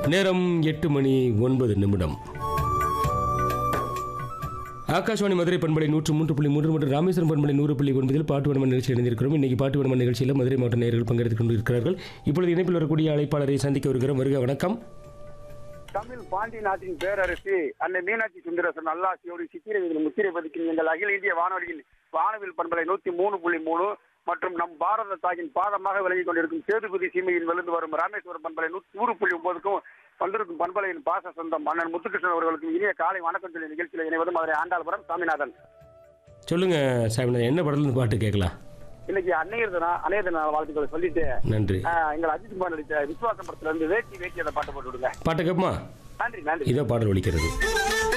நேரம் எட்டு மணி ஒன்பது நிமிடம் ஆகாஷவாணி மதுரை பண்பலை நூற்று மூன்று புள்ளி மூன்று மற்றும் ராமேஸ்வரம் பண்பலை நூறு புள்ளி ஒன்பதில் பாட்டு வடமன் நிகழ்ச்சி இணைந்திருக்கிறோம் இன்னைக்கு பாட்டு வடமன் நிகழ்ச்சியில் மதுரை மாவட்ட நேயர்கள் பங்கெடுத்துக் கொண்டிருக்கிறார்கள் இப்பொழுது இணைப்பில் வரக்கூடிய அழைப்பாளரை சந்திக்க வருகிறோம் வருக வணக்கம் தமிழ் பாண்டி நாட்டின் பேரரசு அன்னை மீனாட்சி சுந்தரசன் நல்லாசியோடு சித்திரை வீதியில் முத்திரை பதிக்கும் எங்கள் அகில இந்திய வானொலியில் வானவில் பண்பலை நூத்தி மூணு புள்ளி மூணு மற்றும் நம் பாரத தாயின் பாதமாக விளங்கிக் கொண்டிருக்கும் சேதுபதி சீமையில் விழுந்து வரும் ராமேஸ்வரம் பண்பலை நூத்தி நூறு புள்ளி ஒன்பதுக்கும் வந்திருக்கும் பண்பலையின் பாச சொந்தம் மன்னன் முத்துகிருஷ்ணன் அவர்களுக்கும் இனிய காலை வணக்கம் சொல்லி நிகழ்ச்சியில் இணைவது மதுரை ஆண்டாள்புரம் சாமிநாதன் சொல்லுங்க சாமிநாதன் என்ன படத்துல இருந்து பாட்டு கேட்கலாம் இன்னைக்கு அன்னையர் தினம் அன்னையர் தின வாழ்த்துக்களை சொல்லிட்டு நன்றி ஆஹ், எங்கள் அஜித் குமார் நடித்த விசுவாசம் படத்துல இருந்து வேட்டி வேட்டி அந்த பாட்டு போட்டு விடுங்க பாட்டை கேட்போமா நன்றி நன்றி இதோ பாடல் ஒலிக்கிறது